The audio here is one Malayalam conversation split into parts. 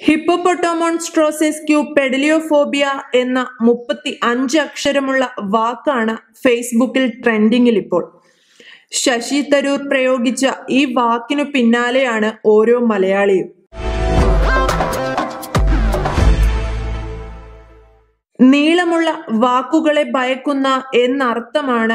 ഹിപ്പോപ്പൊട്ടോമോൺസ്ട്രോസെസ്ക്യൂ പെഡലിയോഫോബിയ എന്ന മുപ്പത്തി അഞ്ച് അക്ഷരമുള്ള വാക്കാണ് ഫേസ്ബുക്കിൽ ട്രെൻഡിങ്ങിൽ ഇപ്പോൾ ശശി തരൂർ പ്രയോഗിച്ച ഈ വാക്കിനു പിന്നാലെയാണ് ഓരോ മലയാളിയും നീളമുള്ള വാക്കുകളെ ഭയക്കുന്ന എന്നർത്ഥമാണ്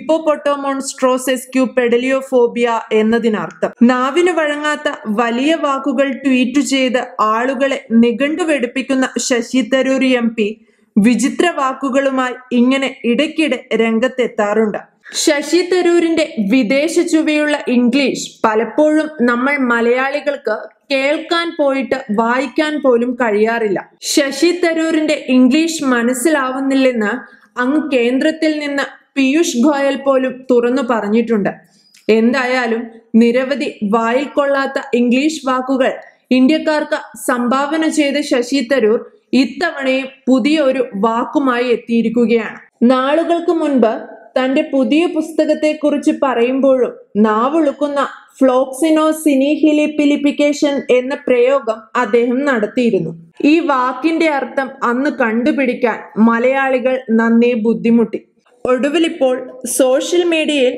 ഹിപ്പോപ്പൊട്ടോമോൺസ്ട്രോസെസ്ക്യൂ പെഡലിയോഫോബിയ എന്നതിനർത്ഥം നാവിന് വഴങ്ങാത്ത വലിയ വാക്കുകൾ ട്വീറ്റ് ചെയ്ത് ആളുകളെ നിഘണ്ടു വെടിപ്പിക്കുന്ന ശശി തരൂർ എം പി വിചിത്ര വാക്കുകളുമായി ഇങ്ങനെ ഇടയ്ക്കിടെ രംഗത്തെത്താറുണ്ട് ശശി തരൂരിന്റെ വിദേശ ചുവയുള്ള ഇംഗ്ലീഷ് പലപ്പോഴും നമ്മൾ മലയാളികൾക്ക് കേൾക്കാൻ പോയിട്ട് വായിക്കാൻ പോലും കഴിയാറില്ല ശശി തരൂരിന്റെ ഇംഗ്ലീഷ് മനസ്സിലാവുന്നില്ലെന്ന് അങ്ങ് കേന്ദ്രത്തിൽ നിന്ന് പീയൂഷ് ഗോയൽ പോലും തുറന്നു പറഞ്ഞിട്ടുണ്ട് എന്തായാലും നിരവധി വായിൽ കൊള്ളാത്ത ഇംഗ്ലീഷ് വാക്കുകൾ ഇന്ത്യക്കാർക്ക് സംഭാവന ചെയ്ത ശശി തരൂർ ഇത്തവണയും പുതിയ ഒരു വാക്കുമായി എത്തിയിരിക്കുകയാണ് നാളുകൾക്ക് മുൻപ് തന്റെ പുതിയ പുസ്തകത്തെക്കുറിച്ച് പറയുമ്പോഴും നാവുളുക്കുന്ന ഫ്ലോക്സിനോ സിനിഹിലി പിലിപ്പിക്കേഷൻ എന്ന പ്രയോഗം അദ്ദേഹം നടത്തിയിരുന്നു ഈ വാക്കിന്റെ അർത്ഥം അന്ന് കണ്ടുപിടിക്കാൻ മലയാളികൾ നന്നേ ബുദ്ധിമുട്ടി ഒടുവിലിപ്പോൾ സോഷ്യൽ മീഡിയയിൽ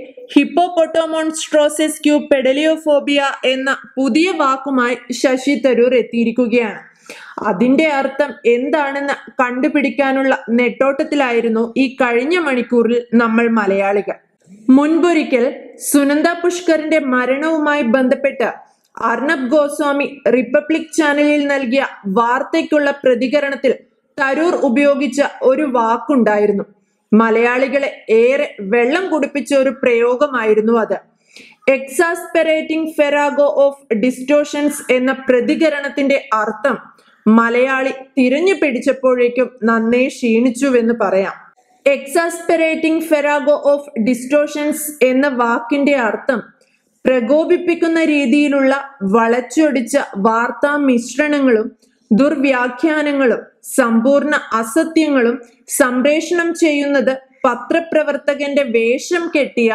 ഹിപ്പോപ്പൊട്ടോമോൺസ്ട്രോസെസ്ക്യൂ പെഡലിയോഫോബിയ എന്ന പുതിയ വാക്കുമായി ശശി തരൂർ എത്തിയിരിക്കുകയാണ് അതിന്റെ അർത്ഥം എന്താണെന്ന് കണ്ടുപിടിക്കാനുള്ള നെട്ടോട്ടത്തിലായിരുന്നു ഈ കഴിഞ്ഞ മണിക്കൂറിൽ നമ്മൾ മലയാളികൾ മുൻപൊരിക്കൽ സുനന്ദ പുഷ്കറിന്റെ മരണവുമായി ബന്ധപ്പെട്ട് അർണബ് ഗോസ്വാമി റിപ്പബ്ലിക് ചാനലിൽ നൽകിയ വാർത്തയ്ക്കുള്ള പ്രതികരണത്തിൽ തരൂർ ഉപയോഗിച്ച ഒരു വാക്കുണ്ടായിരുന്നു മലയാളികളെ ഏറെ വെള്ളം കുടിപ്പിച്ച ഒരു പ്രയോഗമായിരുന്നു അത് എക്സാസ്പെറേറ്റിംഗ് ഫെറാഗോ ഓഫ് ഡിസ്റ്റോഷൻസ് എന്ന പ്രതികരണത്തിന്റെ അർത്ഥം മലയാളി തിരഞ്ഞു പിടിച്ചപ്പോഴേക്കും നന്നേ ക്ഷീണിച്ചുവെന്ന് പറയാം എക്സാസ്പെറേറ്റിംഗ് ഫെറാഗോ ഓഫ് ഡിസ്റ്റോഷൻസ് എന്ന വാക്കിന്റെ അർത്ഥം പ്രകോപിപ്പിക്കുന്ന രീതിയിലുള്ള വളച്ചൊടിച്ച വാർത്താ മിശ്രണങ്ങളും ദുർവ്യാഖ്യാനങ്ങളും സമ്പൂർണ്ണ അസത്യങ്ങളും സംപ്രേഷണം ചെയ്യുന്നത് പത്രപ്രവർത്തകന്റെ വേഷം കെട്ടിയ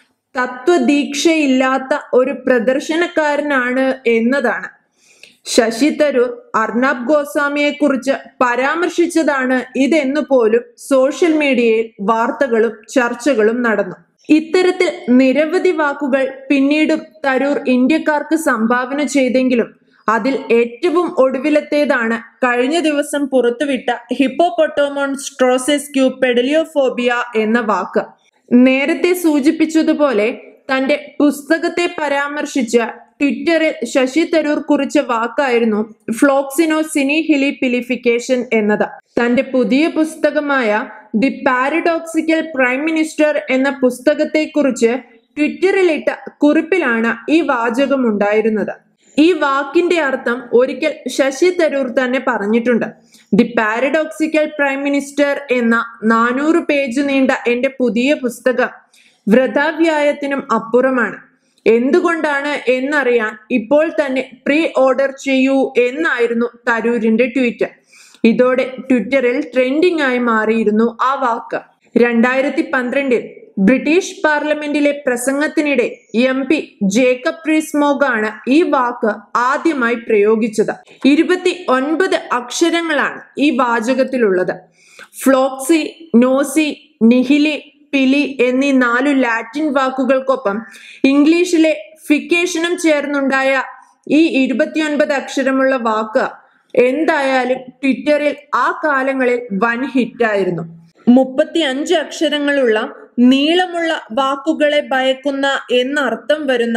തത്വദീക്ഷയില്ലാത്ത ഒരു പ്രദർശനക്കാരനാണ് എന്നതാണ് ശശി തരൂർ അർണബ് ഗോസ്വാമിയെ കുറിച്ച് പരാമർശിച്ചതാണ് ഇതെന്നു പോലും സോഷ്യൽ മീഡിയയിൽ വാർത്തകളും ചർച്ചകളും നടന്നു ഇത്തരത്തിൽ നിരവധി വാക്കുകൾ പിന്നീടും തരൂർ ഇന്ത്യക്കാർക്ക് സംഭാവന ചെയ്തെങ്കിലും അതിൽ ഏറ്റവും ഒടുവിലത്തേതാണ് കഴിഞ്ഞ ദിവസം പുറത്തുവിട്ട ഹിപ്പോപ്പൊട്ടോമോൺസ്ട്രോസെസ്ക്യൂ പെഡലിയോഫോബിയ എന്ന വാക്ക് നേരത്തെ സൂചിപ്പിച്ചതുപോലെ തന്റെ പുസ്തകത്തെ പരാമർശിച്ച് ട്വിറ്ററിൽ ശശി തരൂർ കുറിച്ച വാക്കായിരുന്നു ഫ്ലോക്സിനോ സിനി ഹിലി പിലിഫിക്കേഷൻ എന്നത് തന്റെ പുതിയ പുസ്തകമായ ദി പാരഡോക്സിക്കൽ പ്രൈം മിനിസ്റ്റർ എന്ന പുസ്തകത്തെക്കുറിച്ച് ട്വിറ്ററിലിട്ട കുറിപ്പിലാണ് ഈ വാചകം ഉണ്ടായിരുന്നത് ഈ വാക്കിന്റെ അർത്ഥം ഒരിക്കൽ ശശി തരൂർ തന്നെ പറഞ്ഞിട്ടുണ്ട് ദി പാരഡോക്സിക്കൽ പ്രൈം മിനിസ്റ്റർ എന്ന നാനൂറ് പേജ് നീണ്ട എന്റെ പുതിയ പുസ്തകം വ്രതാവ്യായത്തിനും അപ്പുറമാണ് എന്തുകൊണ്ടാണ് എന്നറിയാൻ ഇപ്പോൾ തന്നെ പ്രീ ഓർഡർ ചെയ്യൂ എന്നായിരുന്നു തരൂരിന്റെ ട്വീറ്റ് ഇതോടെ ട്വിറ്ററിൽ ട്രെൻഡിംഗ് ആയി മാറിയിരുന്നു ആ വാക്ക് രണ്ടായിരത്തി പന്ത്രണ്ടിൽ ബ്രിട്ടീഷ് പാർലമെന്റിലെ പ്രസംഗത്തിനിടെ എം പി ജേക്കബ് പ്രീസ്മോഗാണ് ഈ വാക്ക് ആദ്യമായി പ്രയോഗിച്ചത് ഇരുപത്തി ഒൻപത് അക്ഷരങ്ങളാണ് ഈ വാചകത്തിലുള്ളത് ഫ്ലോക്സി നോസി നിഹിലി പിലി എന്നീ നാലു ലാറ്റിൻ വാക്കുകൾക്കൊപ്പം ഇംഗ്ലീഷിലെ ഫിക്കേഷനും ചേർന്നുണ്ടായ ഈ ഇരുപത്തിയൊൻപത് അക്ഷരമുള്ള വാക്ക് എന്തായാലും ട്വിറ്ററിൽ ആ കാലങ്ങളിൽ വൻ ഹിറ്റായിരുന്നു മുപ്പത്തി അഞ്ച് അക്ഷരങ്ങളുള്ള നീളമുള്ള വാക്കുകളെ ഭയക്കുന്ന എന്നർത്ഥം വരുന്ന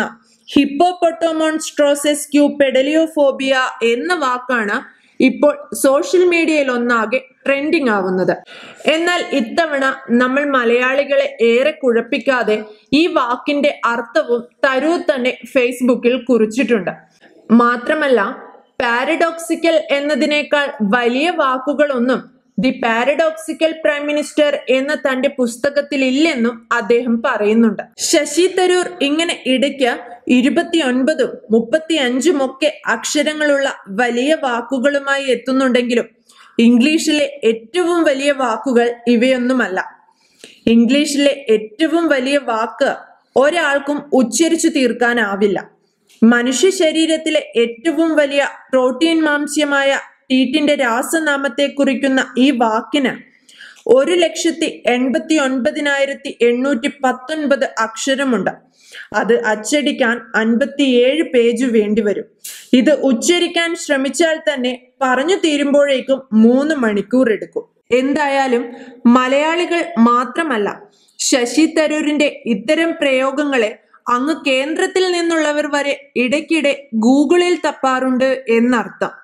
ഹിപ്പോപ്പൊട്ടോമോൺസ്ട്രോസെസ്ക്യൂ പെഡലിയോഫോബിയ എന്ന വാക്കാണ് ഇപ്പോൾ സോഷ്യൽ മീഡിയയിൽ ഒന്നാകെ ട്രെൻഡിങ് ആവുന്നത് എന്നാൽ ഇത്തവണ നമ്മൾ മലയാളികളെ ഏറെ കുഴപ്പിക്കാതെ ഈ വാക്കിന്റെ അർത്ഥവും തരൂർ തന്നെ ഫേസ്ബുക്കിൽ കുറിച്ചിട്ടുണ്ട് മാത്രമല്ല പാരഡോക്സിക്കൽ എന്നതിനേക്കാൾ വലിയ വാക്കുകളൊന്നും ദി പാരഡോക്സിക്കൽ പ്രൈം മിനിസ്റ്റർ എന്ന തന്റെ പുസ്തകത്തിൽ ഇല്ലെന്നും അദ്ദേഹം പറയുന്നുണ്ട് ശശി തരൂർ ഇങ്ങനെ ഇടയ്ക്ക് ഇരുപത്തിയൊൻപതും മുപ്പത്തി അഞ്ചും ഒക്കെ അക്ഷരങ്ങളുള്ള വലിയ വാക്കുകളുമായി എത്തുന്നുണ്ടെങ്കിലും ഇംഗ്ലീഷിലെ ഏറ്റവും വലിയ വാക്കുകൾ ഇവയൊന്നുമല്ല ഇംഗ്ലീഷിലെ ഏറ്റവും വലിയ വാക്ക് ഒരാൾക്കും ഉച്ചരിച്ചു തീർക്കാനാവില്ല മനുഷ്യ ശരീരത്തിലെ ഏറ്റവും വലിയ പ്രോട്ടീൻ മാംസ്യമായ ടീറ്റിന്റെ രാസനാമത്തെ കുറിക്കുന്ന ഈ വാക്കിന് ഒരു ലക്ഷത്തി എൺപത്തി ഒൻപതിനായിരത്തി എണ്ണൂറ്റി പത്തൊൻപത് അക്ഷരമുണ്ട് അത് അച്ചടിക്കാൻ അൻപത്തിയേഴ് പേജ് വേണ്ടിവരും ഇത് ഉച്ചരിക്കാൻ ശ്രമിച്ചാൽ തന്നെ പറഞ്ഞു തീരുമ്പോഴേക്കും മൂന്ന് മണിക്കൂർ എടുക്കും എന്തായാലും മലയാളികൾ മാത്രമല്ല ശശി തരൂരിന്റെ ഇത്തരം പ്രയോഗങ്ങളെ അങ്ങ് കേന്ദ്രത്തിൽ നിന്നുള്ളവർ വരെ ഇടയ്ക്കിടെ ഗൂഗിളിൽ തപ്പാറുണ്ട് എന്നർത്ഥം